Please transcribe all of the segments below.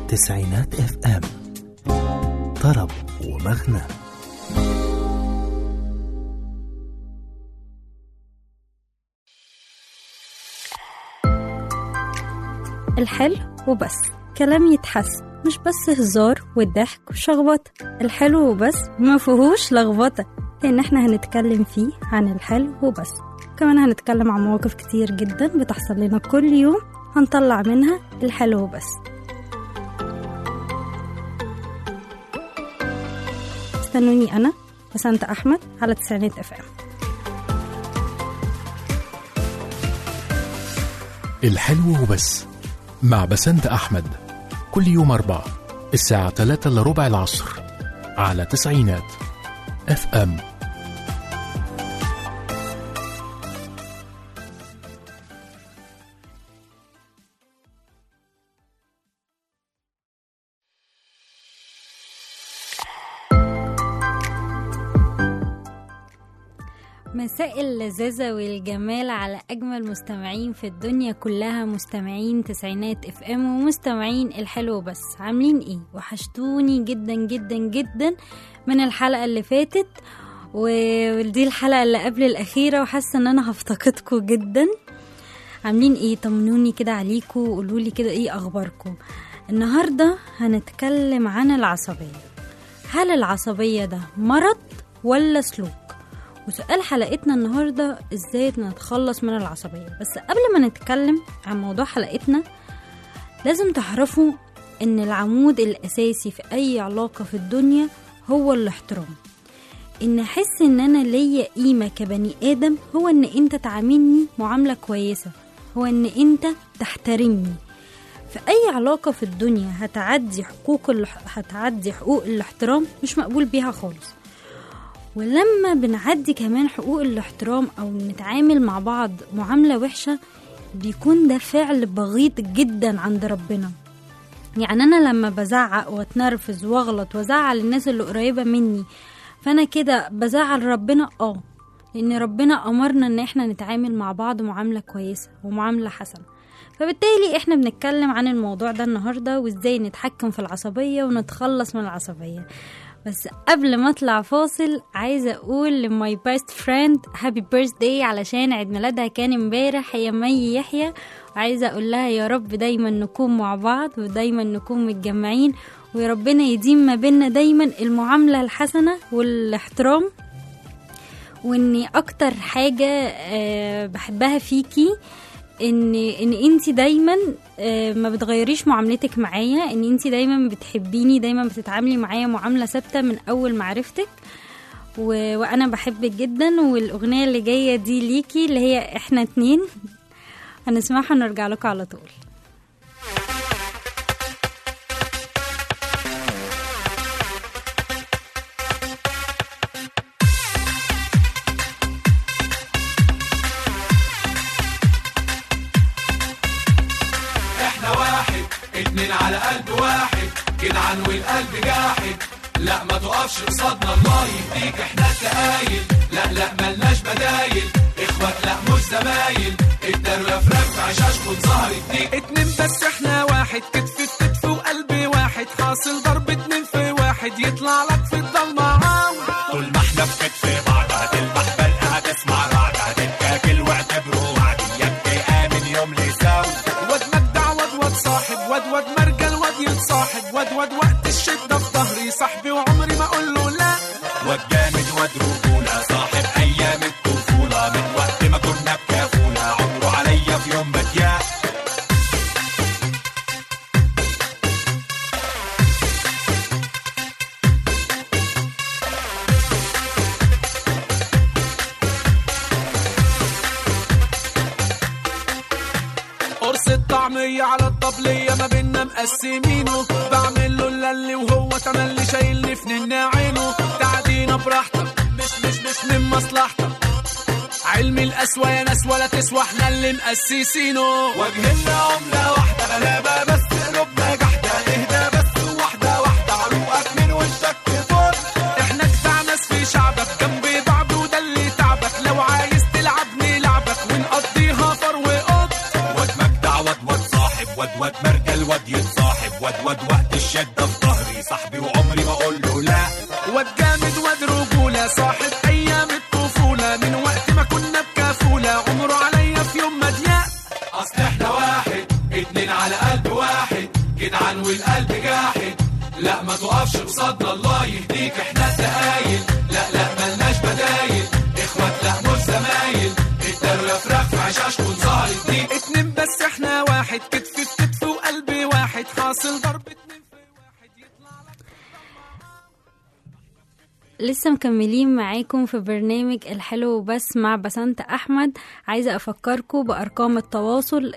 تسعينات اف ام طرب ومغنى الحلو وبس كلام يتحس مش بس هزار والضحك وشخبطة الحلو وبس ما فيهوش لخبطة لأن احنا هنتكلم فيه عن الحلو وبس كمان هنتكلم عن مواقف كتير جدا بتحصل لنا كل يوم هنطلع منها الحلو وبس استنوني أنا بسنت أحمد على تسعينات اف ام الحلو وبس مع بسنت أحمد كل يوم أربعة الساعة 3 إلا ربع العصر على تسعينات اف ام مساء اللذاذة والجمال على أجمل مستمعين في الدنيا كلها مستمعين تسعينات اف ام ومستمعين الحلو بس عاملين ايه وحشتوني جدا جدا جدا من الحلقة اللي فاتت ودي الحلقة اللي قبل الأخيرة وحاسة ان انا هفتقدكم جدا عاملين ايه طمنوني كده عليكم وقولولي كده ايه اخباركم النهاردة هنتكلم عن العصبية هل العصبية ده مرض ولا سلوك وسؤال حلقتنا النهاردة ازاي نتخلص من العصبية بس قبل ما نتكلم عن موضوع حلقتنا لازم تعرفوا ان العمود الاساسي في اي علاقة في الدنيا هو الاحترام ان احس ان انا ليا قيمة كبني ادم هو ان انت تعاملني معاملة كويسة هو ان انت تحترمني في اي علاقة في الدنيا هتعدي حقوق الاح- هتعدي حقوق الاحترام مش مقبول بيها خالص ولما بنعدي كمان حقوق الاحترام او نتعامل مع بعض معاملة وحشة بيكون ده فعل بغيض جدا عند ربنا يعني انا لما بزعق واتنرفز واغلط وازعل الناس اللي قريبة مني فانا كده بزعل ربنا اه لان ربنا امرنا ان احنا نتعامل مع بعض معاملة كويسة ومعاملة حسنة فبالتالي احنا بنتكلم عن الموضوع ده النهاردة وازاي نتحكم في العصبية ونتخلص من العصبية بس قبل ما اطلع فاصل عايزه اقول لماي بيست فريند هابي بيرثداي علشان عيد ميلادها كان امبارح هي مي يحيى وعايزه اقول لها يا رب دايما نكون مع بعض ودايما نكون متجمعين ويا ربنا يديم ما بينا دايما المعامله الحسنه والاحترام واني اكتر حاجه آه، بحبها فيكي ان ان انت دايما آه، ما بتغيريش معاملتك معايا ان انت دايما بتحبيني دايما بتتعاملي معايا معامله ثابته من اول معرفتك و... وانا بحبك جدا والاغنيه اللي جايه دي ليكي اللي هي احنا اتنين هنسمعها ونرجع لكم على طول احنا واحد اتنين على قلب واحد جدعان والقلب جاحد لا ما تقفش قصادنا الله يهديك احنا التقايل لا لا ملناش بدايل اخوات لا مش زمايل الدروة في رفع عشاشكم ظهر الديك اتنين بس احنا واحد كتف في كتف وقلب واحد حاصل ضرب اتنين في واحد يطلع لك في الضلمة عاون طول ما احنا في كتف بعض هتلمح بلقى هتسمع رعد هتتاكل واعتبره وعد يبقى امن يوم لساو واد مجدع واد واد صاحب واد واد مرجل واد يتصاحب واد واد وقت الشدة في ظهري صاحبي وعمري ما اقول له لا واد جامد واد رجولة صاحب أيام الطفولة من وقت ما كنا بكافولة عمره عليا في يوم بكيا قرص الطعمية على الطبلية ما بينا مقسمينه بعمل له اللي وهو تملي شايلني في ننا عينه تعدينا براحتك مش مش مش من مصلحتك علم القسوة يا ناس ولا تسوى احنا اللي مقسسينه وجهنا عملة واحدة غلابة بس قلوبنا جحدة اهدى بس واحدة واحدة عروقك من وشك فوق احنا جدع ناس في شعبك جنب بعض وده اللي تعبك لو عايز تلعب نلعبك ونقضيها فر وقط واد مجدع واد واد صاحب واد واد مرجل واد يتصاحب واد واد وقت ما تقفش قصادنا الله يهديك احنا التقايل لا لا ملناش بدايل اخوات لا مش زمايل اداله يا فراخ في عشاشكوا ظهرت دي اتنين بس احنا واحد كتف في كتف وقلب واحد حاصل ضرب اتنين في واحد يطلع لك لسه مكملين معاكم في برنامج الحلو بس مع بسنت أحمد عايزة أفكركم بأرقام التواصل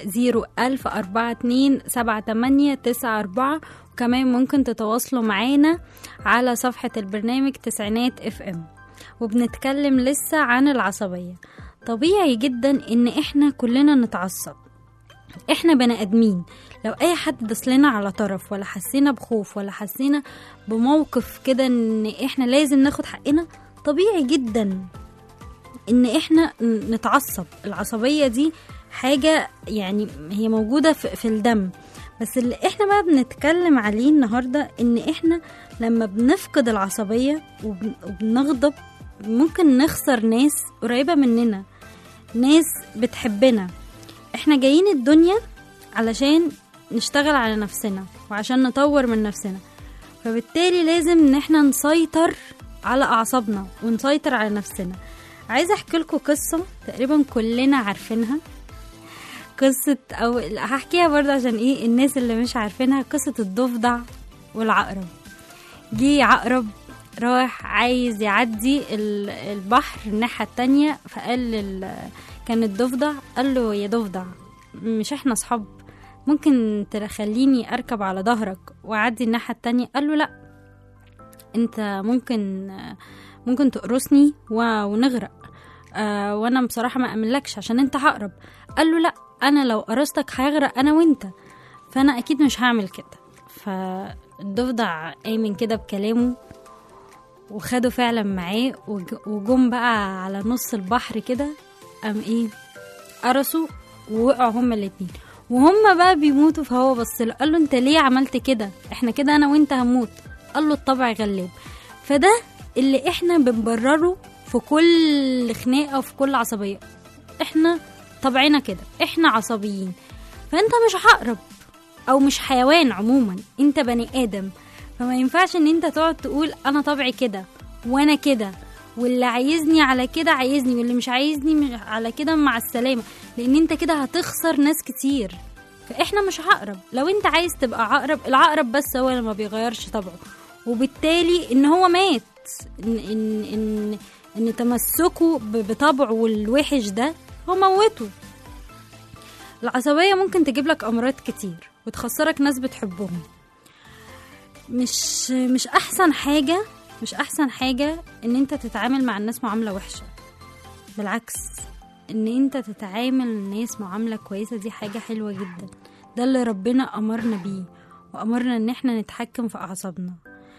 01042 وكمان ممكن تتواصلوا معانا على صفحة البرنامج تسعينات اف ام وبنتكلم لسه عن العصبية طبيعي جدا ان احنا كلنا نتعصب احنا بني ادمين لو اي حد دسلنا على طرف ولا حسينا بخوف ولا حسينا بموقف كده ان احنا لازم ناخد حقنا طبيعي جدا ان احنا ن- نتعصب العصبية دي حاجة يعني هي موجودة في, في الدم بس اللي احنا بقى بنتكلم عليه النهاردة ان احنا لما بنفقد العصبية وبن- وبنغضب ممكن نخسر ناس قريبة مننا ناس بتحبنا احنا جايين الدنيا علشان نشتغل على نفسنا وعشان نطور من نفسنا فبالتالي لازم ان احنا نسيطر على اعصابنا ونسيطر على نفسنا عايزه احكي لكم قصه تقريبا كلنا عارفينها قصه او لا، هحكيها برضه عشان ايه الناس اللي مش عارفينها قصه الضفدع والعقرب جه عقرب راح عايز يعدي ال- البحر الناحية التانية فقال لل... كان الضفدع قال له يا ضفدع مش احنا صحاب ممكن تخليني اركب على ظهرك واعدي الناحية التانية قال له لا انت ممكن ممكن تقرصني و- ونغرق آه وانا بصراحة ما املكش عشان انت عقرب قال له لا انا لو قرصتك هيغرق انا وانت فانا اكيد مش هعمل كده فالضفدع آمن كده بكلامه وخدوا فعلا معاه وج- وجم بقى على نص البحر كده قام ايه قرصوا ووقعوا هما الاتنين وهما بقى بيموتوا فهو بص له قال له انت ليه عملت كده احنا كده انا وانت هنموت قال له الطبع غلاب فده اللي احنا بنبرره في كل خناقه وفي كل عصبيه احنا طبعنا كده احنا عصبيين فانت مش عقرب او مش حيوان عموما انت بني ادم فما ينفعش ان انت تقعد تقول انا طبعي كده وانا كده واللي عايزني على كده عايزني واللي مش عايزني مش على كده مع السلامه لان انت كده هتخسر ناس كتير فاحنا مش عقرب لو انت عايز تبقى عقرب العقرب بس هو اللي ما بيغيرش طبعه وبالتالي ان هو مات ان ان ان, إن تمسكه ب- بطبعه الوحش ده هو موته العصبية ممكن تجيب لك أمراض كتير وتخسرك ناس بتحبهم مش مش أحسن حاجة مش أحسن حاجة إن أنت تتعامل مع الناس معاملة وحشة بالعكس إن أنت تتعامل الناس معاملة كويسة دي حاجة حلوة جدا ده اللي ربنا أمرنا بيه وأمرنا إن احنا نتحكم في أعصابنا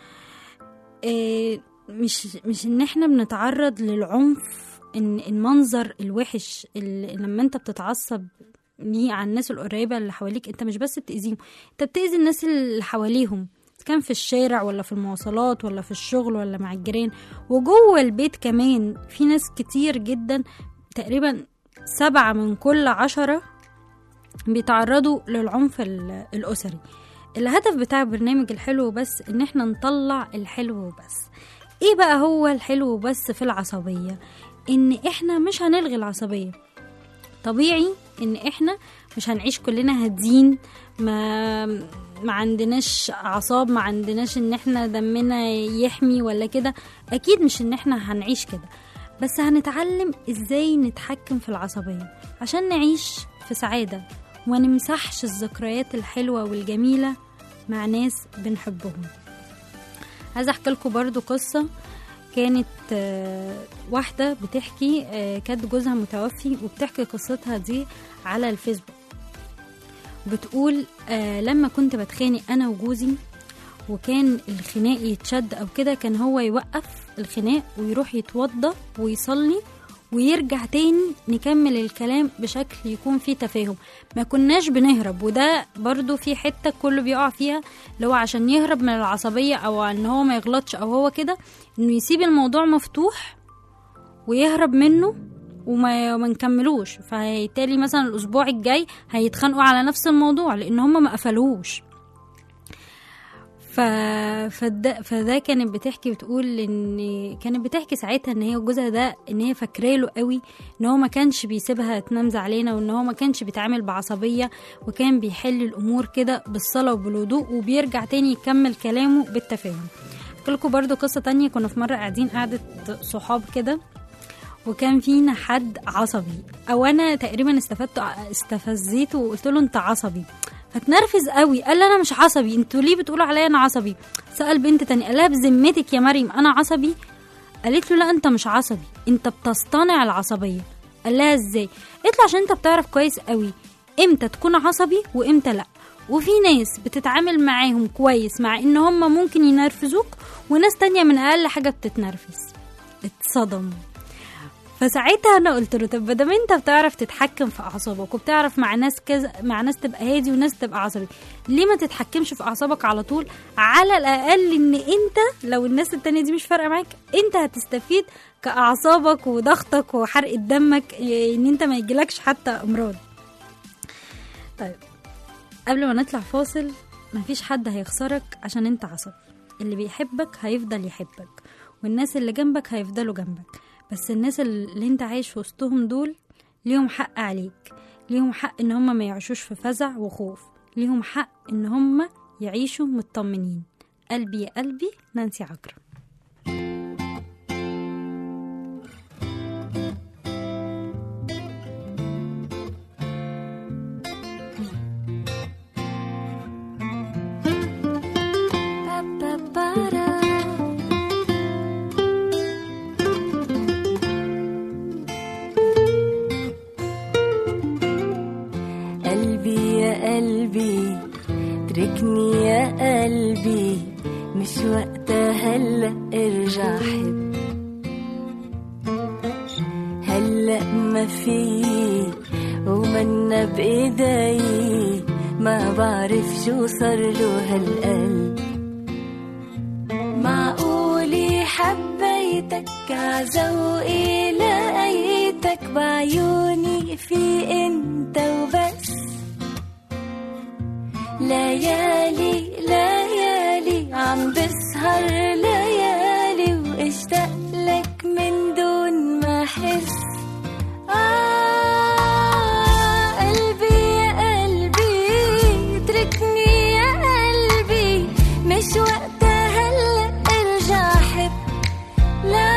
إيه مش مش إن احنا بنتعرض للعنف إن المنظر الوحش اللي لما أنت بتتعصب ليه على الناس القريبة اللي حواليك انت مش بس بتأذيهم انت بتأذي الناس اللي حواليهم كان في الشارع ولا في المواصلات ولا في الشغل ولا مع الجيران وجوه البيت كمان في ناس كتير جدا تقريبا سبعة من كل عشرة بيتعرضوا للعنف ال- الأسري الهدف بتاع برنامج الحلو بس ان احنا نطلع الحلو بس ايه بقى هو الحلو بس في العصبية ان احنا مش هنلغي العصبية طبيعي ان احنا مش هنعيش كلنا هادين ما ما عندناش اعصاب ما عندناش ان احنا دمنا يحمي ولا كده اكيد مش ان احنا هنعيش كده بس هنتعلم ازاي نتحكم في العصبية عشان نعيش في سعادة وما نمسحش الذكريات الحلوة والجميلة مع ناس بنحبهم عايزة احكي لكم برضو قصة كانت آه، واحدة بتحكي آه، كانت جوزها متوفي وبتحكي قصتها دي على الفيسبوك بتقول آه، لما كنت بتخانق أنا وجوزي وكان الخناق يتشد أو كده كان هو يوقف الخناق ويروح يتوضى ويصلي ويرجع تاني نكمل الكلام بشكل يكون فيه تفاهم ما كناش بنهرب وده برضو في حتة كله بيقع فيها اللي هو عشان يهرب من العصبية او ان هو ما يغلطش او هو كده انه يسيب الموضوع مفتوح ويهرب منه وما ما نكملوش فهيتالي مثلا الاسبوع الجاي هيتخانقوا على نفس الموضوع لان هم ما قفلوش ف... فده... فده كانت بتحكي بتقول ان كانت بتحكي ساعتها ان هي جوزها ده ان هي فاكره له قوي ان هو ما كانش بيسيبها تنام زعلانه وان هو ما كانش بيتعامل بعصبيه وكان بيحل الامور كده بالصلاه وبالهدوء وبيرجع تاني يكمل كلامه بالتفاهم احكي لكم برضو قصه تانية كنا في مره قاعدين قعده صحاب كده وكان فينا حد عصبي او انا تقريبا استفدت استفزيته وقلت له انت عصبي فتنرفز قوي قال لي انا مش عصبي انتوا ليه بتقولوا عليا انا عصبي سال بنت تانية قال لها بذمتك يا مريم انا عصبي قالت له لا انت مش عصبي انت بتصطنع العصبيه قال لها ازاي قالت له عشان انت بتعرف كويس قوي امتى تكون عصبي وامتى لا وفي ناس بتتعامل معاهم كويس مع ان هم ممكن ينرفزوك وناس تانية من اقل حاجه بتتنرفز اتصدم فساعتها انا قلت له طب ما انت بتعرف تتحكم في اعصابك وبتعرف مع ناس كذا مع ناس تبقى هادي وناس تبقى عصبي ليه ما تتحكمش في اعصابك على طول على الاقل ان انت لو الناس التانية دي مش فارقه معاك انت هتستفيد كاعصابك وضغطك وحرقه دمك إيه، ان انت ما يجيلكش حتى امراض طيب قبل ما نطلع فاصل مفيش حد هيخسرك عشان انت عصبي اللي بيحبك هيفضل يحبك والناس اللي جنبك هيفضلوا جنبك بس الناس اللي انت عايش وسطهم دول ليهم حق عليك ليهم حق ان هم ما يعيشوش في فزع وخوف ليهم حق ان هم يعيشوا مطمنين قلبي يا قلبي نانسي عجرم قلبي يا قلبي تركني يا قلبي مش وقتها هلا ارجع حب هلا ما في ومنا بايدي ما بعرف شو صار له هالقلب معقولي حبيتك عزوقي لقيتك بعيوني في انت وبس ليالي ليالي عم بسهر ليالي واشتاق لك من دون ما احس آه قلبي يا قلبي اتركني يا قلبي مش وقتها هلا ارجع حب لا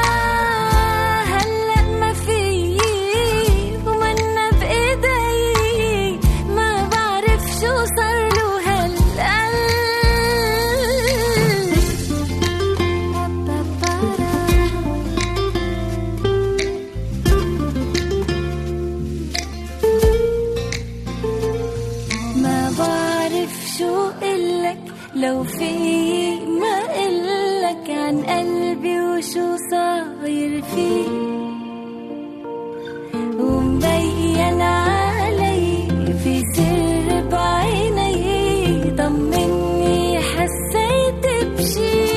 هلا ما في ومنا بايدي ما بعرف شو صار له ما بعرف شو قلك لو في ما قلك عن قلبي وشو صاير فيه ومبين علي في سر بعيني طمني حسيت بشي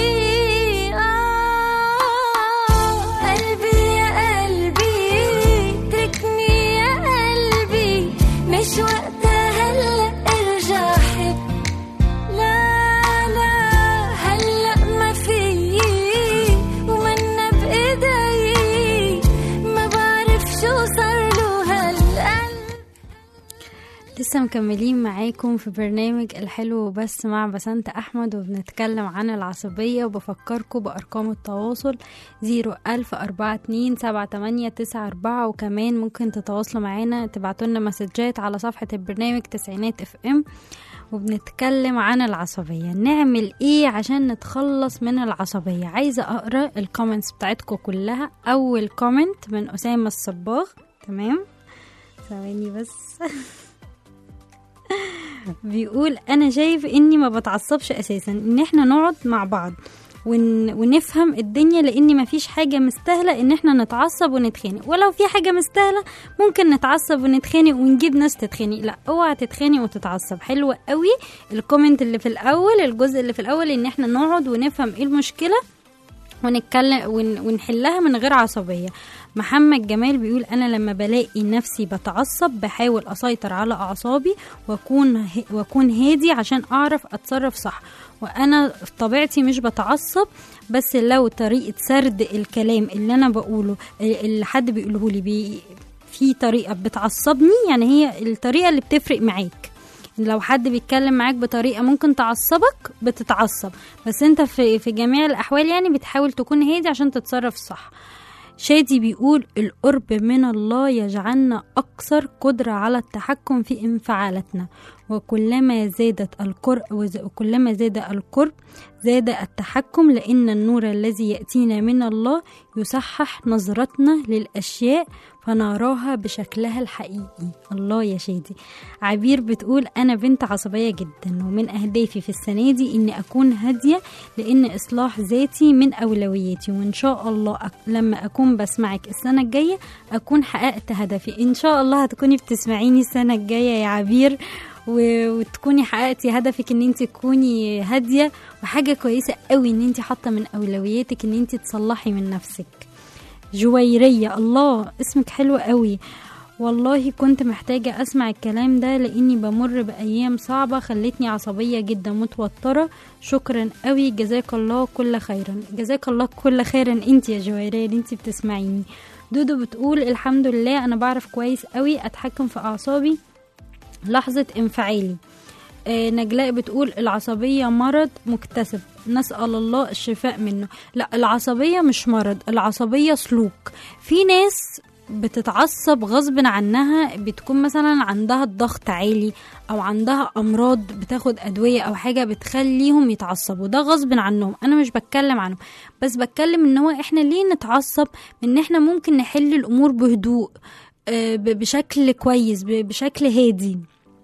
آه قلبي يا قلبي تركني يا قلبي مش وقتها هلا ارجع حب لا لا هلا ما في ومنا بايدي ما بعرف شو صار له هالقلب لسه مكملين معاكم في برنامج الحلو بس مع بسنت أحمد وبنتكلم عن العصبية وبفكركم بأرقام التواصل زيرو ألف أربعة اتنين سبعة تمانية تسعة أربعة وكمان ممكن تتواصلوا معانا تبعتولنا مسجات على صفحة البرنامج تسعينات اف ام وبنتكلم عن العصبية نعمل ايه عشان نتخلص من العصبية عايزة اقرا الكومنتس بتاعتكم كلها اول كومنت من اسامة الصباغ تمام ثواني بس بيقول انا شايف اني ما بتعصبش اساسا ان احنا نقعد مع بعض ون... ونفهم الدنيا لان مفيش حاجه مستاهله ان احنا نتعصب ونتخانق ولو في حاجه مستاهله ممكن نتعصب ونتخانق ونجيب ناس تتخانق لا اوعى تتخانق وتتعصب حلو قوي الكومنت اللي في الاول الجزء اللي في الاول ان احنا نقعد ونفهم ايه المشكله ونتكلم ون- ونحلها من غير عصبية محمد جمال بيقول أنا لما بلاقي نفسي بتعصب بحاول أسيطر على أعصابي وأكون ه- وأكون هادي عشان أعرف أتصرف صح وأنا في طبيعتي مش بتعصب بس لو طريقة سرد الكلام اللي أنا بقوله اللي حد بيقوله لي بي في طريقة بتعصبني يعني هي الطريقة اللي بتفرق معاك لو حد بيتكلم معاك بطريقه ممكن تعصبك بتتعصب بس انت في في جميع الاحوال يعني بتحاول تكون هادي عشان تتصرف صح شادي بيقول القرب من الله يجعلنا أكثر قدرة على التحكم في انفعالاتنا وكلما زادت القرب وكلما زاد القرب زاد التحكم لأن النور الذي يأتينا من الله يصحح نظرتنا للأشياء فنراها بشكلها الحقيقي الله يا شادي عبير بتقول أنا بنت عصبية جدا ومن أهدافي في السنة دي إني أكون هادية لأن إصلاح ذاتي من أولوياتي وإن شاء الله أك... لما أكون بسمعك السنة الجاية أكون حققت هدفي إن شاء الله هتكوني بتسمعيني السنة الجاية يا عبير و... وتكوني حققتي هدفك ان انت تكوني هاديه وحاجه كويسه قوي ان انت حاطه من اولوياتك ان انت تصلحي من نفسك جويريه الله اسمك حلو قوي والله كنت محتاجة أسمع الكلام ده لأني بمر بأيام صعبة خلتني عصبية جدا متوترة شكرا قوي جزاك الله كل خيرا جزاك الله كل خيرا انت يا جويرية اللي انت بتسمعيني دودو بتقول الحمد لله أنا بعرف كويس قوي أتحكم في أعصابي لحظة انفعالي آه، نجلاء بتقول العصبية مرض مكتسب نسأل الله الشفاء منه لا العصبية مش مرض العصبية سلوك في ناس بتتعصب غصب عنها بتكون مثلا عندها الضغط عالي او عندها امراض بتاخد ادويه او حاجه بتخليهم يتعصبوا ده غصب عنهم انا مش بتكلم عنهم بس بتكلم ان هو احنا ليه نتعصب ان احنا ممكن نحل الامور بهدوء آه، ب- بشكل كويس ب- بشكل هادي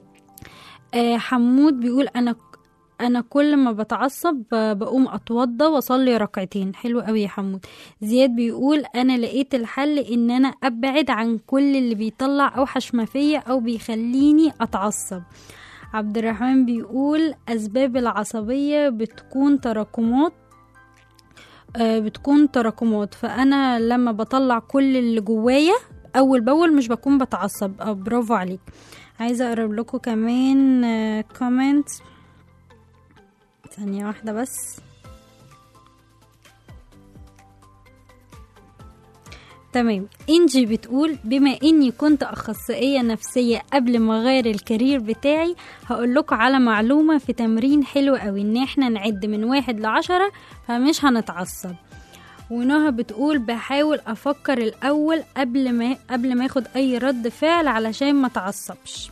آه، حمود بيقول انا انا كل ما بتعصب ب- بقوم اتوضى واصلي ركعتين حلو قوي يا حمود زياد بيقول انا لقيت الحل ان انا ابعد عن كل اللي بيطلع اوحش ما فيا او بيخليني اتعصب عبد الرحمن بيقول اسباب العصبيه بتكون تراكمات آه، بتكون تراكمات فانا لما بطلع كل اللي جوايا اول باول مش بكون بتعصب آه، برافو عليك عايزه اقرا لكم كمان كومنت ثانيه واحده بس تمام انجي بتقول بما اني كنت اخصائيه نفسيه قبل ما اغير الكارير بتاعي هقول لكم على معلومه في تمرين حلو قوي ان احنا نعد من واحد لعشرة فمش هنتعصب ونهى بتقول بحاول افكر الاول قبل ما قبل ما اخد اي رد فعل علشان ما اتعصبش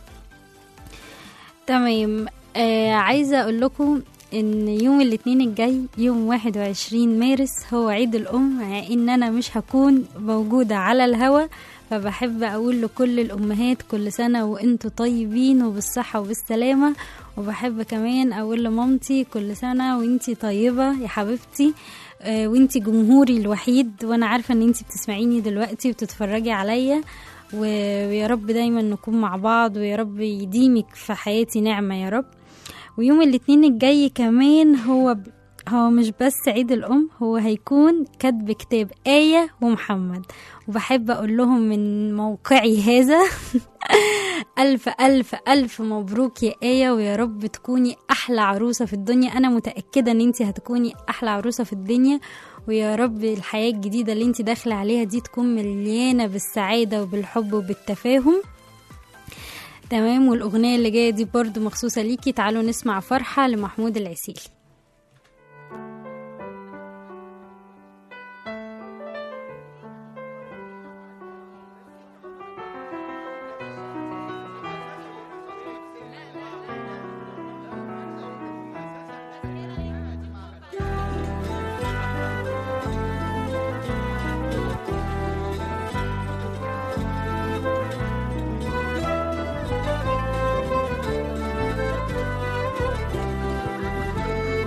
تمام آه عايزه اقول لكم ان يوم الاثنين الجاي يوم 21 مارس هو عيد الام مع ان انا مش هكون موجوده على الهوا فبحب اقول لكل الامهات كل سنه وانتوا طيبين وبالصحه وبالسلامه وبحب كمان اقول لمامتي كل سنه وانتي طيبه يا حبيبتي آه، وانتي جمهوري الوحيد وانا عارفه ان انتي بتسمعيني دلوقتي وبتتفرجي عليا و- ويا رب دايما نكون مع بعض ويا رب يديمك في حياتي نعمه يا رب ويوم الاثنين الجاي كمان هو ب... هو مش بس عيد الأم هو هيكون كتب كتاب آية ومحمد وبحب أقول لهم من موقعي هذا ألف ألف ألف مبروك يا آية ويا رب تكوني أحلى عروسة في الدنيا أنا متأكدة أن أنت هتكوني أحلى عروسة في الدنيا ويا رب الحياة الجديدة اللي أنت داخلة عليها دي تكون مليانة بالسعادة وبالحب وبالتفاهم تمام والأغنية اللي جاية دي برضو مخصوصة ليكي تعالوا نسمع فرحة لمحمود العسيلي Thank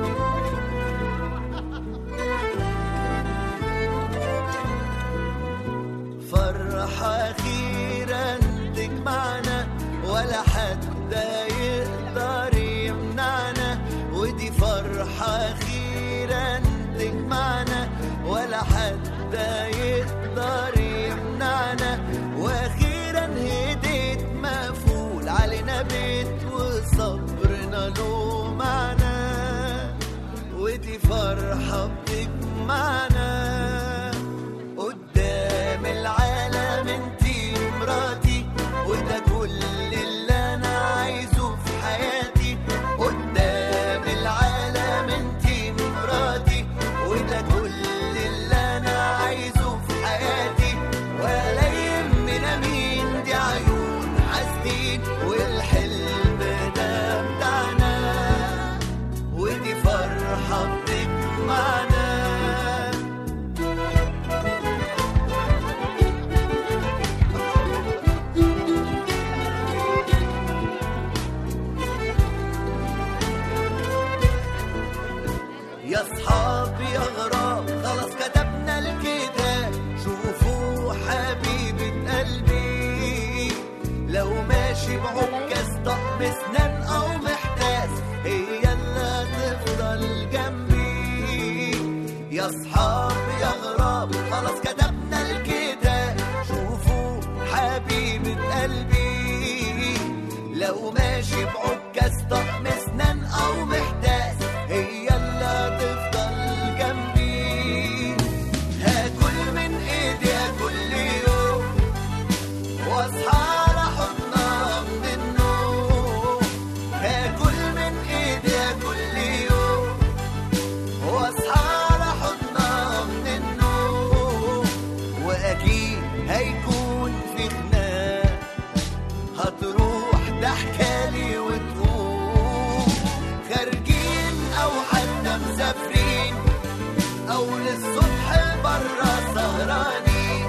ماشي بعكاز طقم اسنان او محتاس هي اللي هتفضل جنبي يا صحاب يا غراب خلاص كتبنا الكتاب شوفوا حبيبة قلبي لو ماشي بعكاز طقم اسنان او محتاس هي اللي هتفضل جنبي هاكل من ايديها كل يوم واصحى على حضنها من النوم هاكل من ايديها كل يوم واصحى على حضنها من النوم واكيد هيكون في خناق هتروح ضحكالي وتقوم خارجين او حتى مسافرين او للصبح برا سهرانين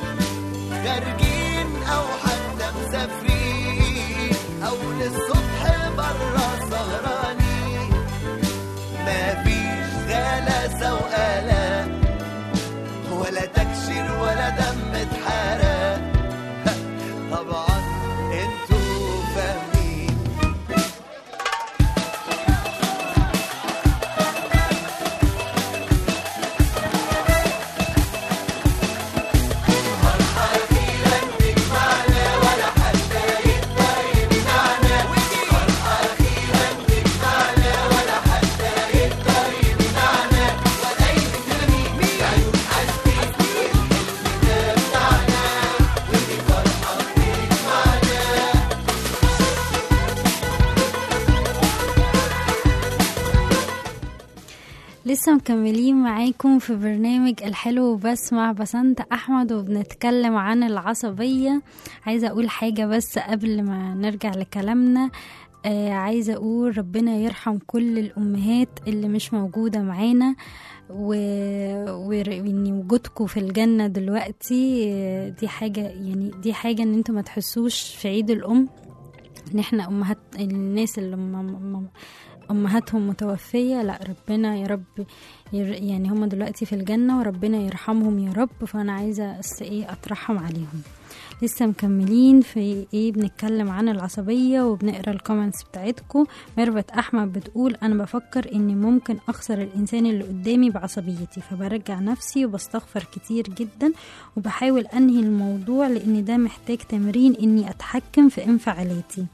خارجين او حتى مسافرين او للصبح برا سهرانين مفيش غلاسة وقلق ولا تكشير ولا دم اتحرق طبعا انتوا فاهمين لسه مكملين معاكم في برنامج الحلو بس مع بسنت احمد وبنتكلم عن العصبية عايزة اقول حاجة بس قبل ما نرجع لكلامنا آه عايزة اقول ربنا يرحم كل الامهات اللي مش موجودة معانا و- وان وجودكم في الجنة دلوقتي آه، دي حاجة يعني دي حاجة ان انتوا ما تحسوش في عيد الام ان احنا امهات الناس اللي م- م- امهاتهم متوفيه لا ربنا يا رب ير يعني هم دلوقتي في الجنه وربنا يرحمهم يا رب فانا عايزه بس ايه اترحم عليهم لسه مكملين في ايه بنتكلم عن العصبيه وبنقرا الكومنتس بتاعتكم ميرفت احمد بتقول انا بفكر اني ممكن اخسر الانسان اللي قدامي بعصبيتي فبرجع نفسي وبستغفر كتير جدا وبحاول انهي الموضوع لان ده محتاج تمرين اني اتحكم في انفعالاتي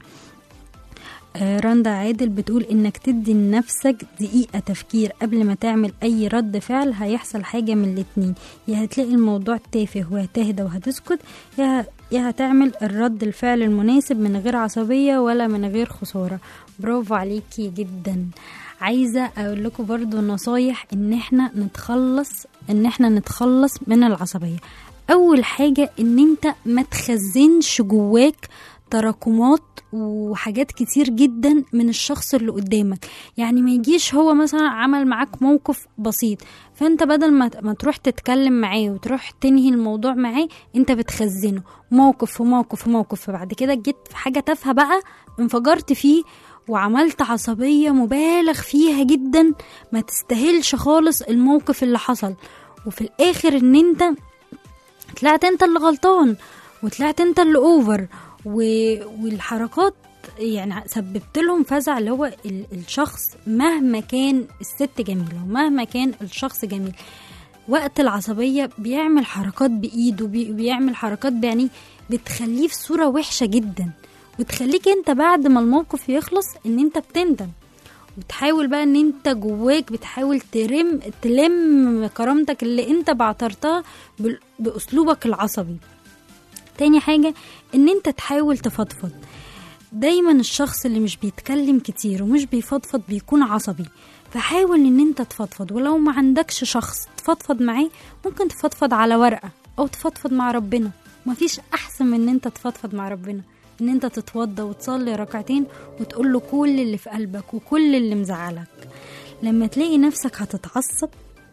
آه، رندا عادل بتقول انك تدي لنفسك دقيقة تفكير قبل ما تعمل اي رد فعل هيحصل حاجة من الاتنين يا هتلاقي الموضوع تافه وهتهدى وهتسكت يا يا هتعمل الرد الفعل المناسب من غير عصبية ولا من غير خسارة برافو عليكي جدا عايزة اقول لكم برضو نصايح ان احنا نتخلص ان احنا نتخلص من العصبية اول حاجة ان انت ما تخزنش جواك تراكمات وحاجات كتير جدا من الشخص اللي قدامك يعني ما يجيش هو مثلا عمل معاك موقف بسيط فانت بدل ما ما تروح تتكلم معاه وتروح تنهي الموضوع معاه انت بتخزنه موقف في موقف في موقف فبعد كده جيت في حاجة تافهة بقى انفجرت فيه وعملت عصبية مبالغ فيها جدا ما تستاهلش خالص الموقف اللي حصل وفي الاخر ان انت طلعت انت اللي غلطان وطلعت انت اللي اوفر و... والحركات يعني سببت لهم فزع اللي هو ال- الشخص مهما كان الست جميلة ومهما كان الشخص جميل وقت العصبية بيعمل حركات بإيده بي- بيعمل حركات بعينيه بتخليه في صورة وحشة جدا وتخليك انت بعد ما الموقف يخلص ان انت بتندم وتحاول بقى ان انت جواك بتحاول ترم تلم كرامتك اللي انت بعترتها بال- باسلوبك العصبي تاني حاجة ان انت تحاول تفضفض دايما الشخص اللي مش بيتكلم كتير ومش بيفضفض بيكون عصبي فحاول ان انت تفضفض ولو ما عندكش شخص تفضفض معاه ممكن تفضفض على ورقة او تفضفض مع ربنا مفيش احسن من ان انت تفضفض مع ربنا ان انت تتوضى وتصلي ركعتين وتقول له كل اللي في قلبك وكل اللي مزعلك لما تلاقي نفسك هتتعصب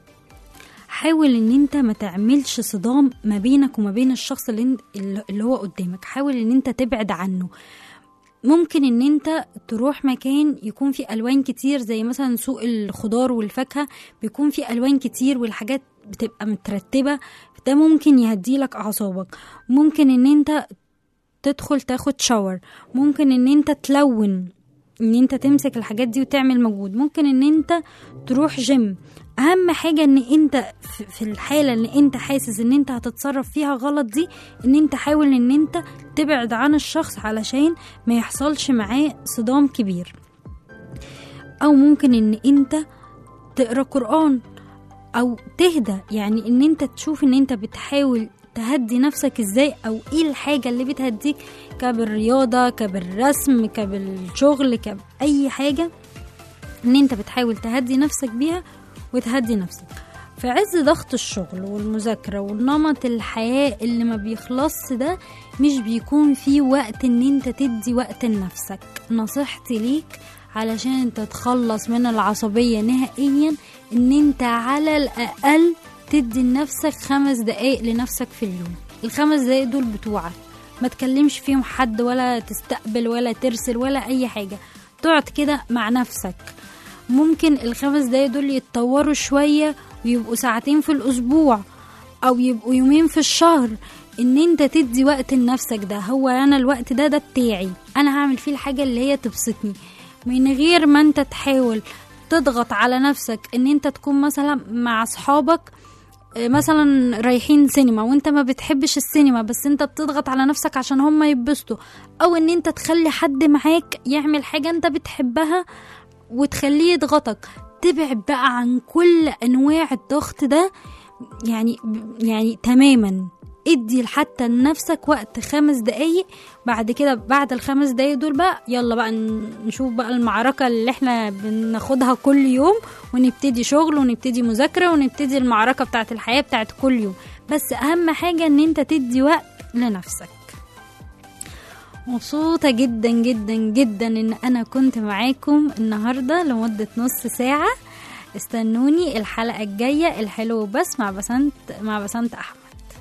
حاول ان انت ما تعملش صدام ما بينك وما بين الشخص اللي, انت اللي هو قدامك حاول ان انت تبعد عنه ممكن ان انت تروح مكان يكون فيه الوان كتير زي مثلا سوق الخضار والفاكهه بيكون فيه الوان كتير والحاجات بتبقى مترتبه ده ممكن يهديلك اعصابك ممكن ان انت تدخل تاخد شاور ممكن ان انت تلون ان انت تمسك الحاجات دي وتعمل مجهود ممكن ان انت تروح جيم اهم حاجة ان انت في- في الحالة اللي انت حاسس ان انت هتتصرف فيها غلط دي ان انت حاول ان انت تبعد عن الشخص علشان ما يحصلش معاه صدام كبير او ممكن ان انت تقرا قرآن او تهدى يعني ان انت تشوف ان انت بتحاول تهدي نفسك ازاي او ايه الحاجة اللي بتهديك كبالرياضة كبالرسم كبالشغل كبأي حاجة ان انت بتحاول تهدي نفسك بيها وتهدي نفسك في عز ضغط الشغل والمذاكرة والنمط الحياة اللي ما بيخلصش ده مش بيكون في وقت ان انت تدي وقت لنفسك نصيحتي ليك علشان تتخلص من العصبية نهائيا ان انت على الاقل تدي لنفسك خمس دقايق لنفسك في اليوم الخمس دقايق دول بتوعك ما تكلمش فيهم حد ولا تستقبل ولا ترسل ولا اي حاجة تقعد كده مع نفسك ممكن الخمس دقايق دول يتطوروا شوية ويبقوا ساعتين في الأسبوع أو يبقوا يومين في الشهر إن أنت تدي وقت لنفسك ده هو أنا الوقت ده ده بتاعي أنا هعمل فيه الحاجة اللي هي تبسطني من غير ما أنت تحاول تضغط على نفسك إن أنت تكون مثلا مع أصحابك آه، مثلا رايحين سينما وانت ما بتحبش السينما بس انت بتضغط على نفسك عشان هم يتبسطوا او ان انت تخلي حد معاك يعمل حاجة انت بتحبها وتخليه يضغطك تبعد بقى عن كل انواع الضغط ده يعني يعني تماما ادي حتى لنفسك وقت خمس دقايق بعد كده بعد الخمس دقايق دول بقى يلا بقى ن- نشوف بقى المعركة اللي احنا بناخدها كل يوم ونبتدي شغل ونبتدي مذاكرة ونبتدي المعركة بتاعت الحياة بتاعت كل يوم بس اهم حاجة ان انت تدي وقت لنفسك مبسوطة جدا جدا جدا ان انا كنت معاكم النهاردة لمدة نص ساعة استنوني الحلقة الجاية الحلو بس مع بسنت مع بسنت احمد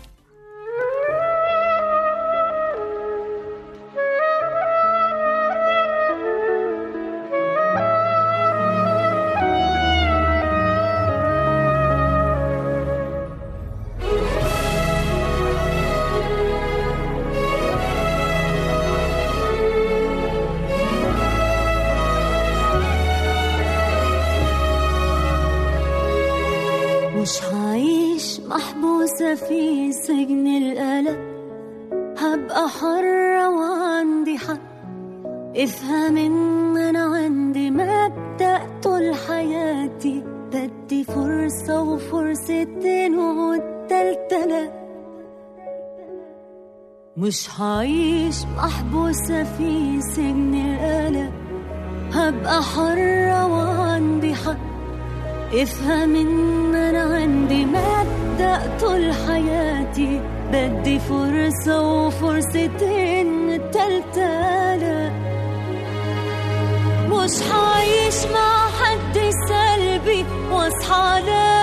مش هعيش محبوسة في سجن القلق هبقى حرة وعندي حق افهم ان انا عندي مبدأ طول حياتي بدي فرصة وفرصتين والتالتة لا مش هعيش محبوسة في سجن القلق هبقى حرة وعندي حق افهم ان انا عندي مبدأ طول حياتي بدي فرصة وفرصتين التالتة لا مش هعيش مع حد سلبي واصحى الاقي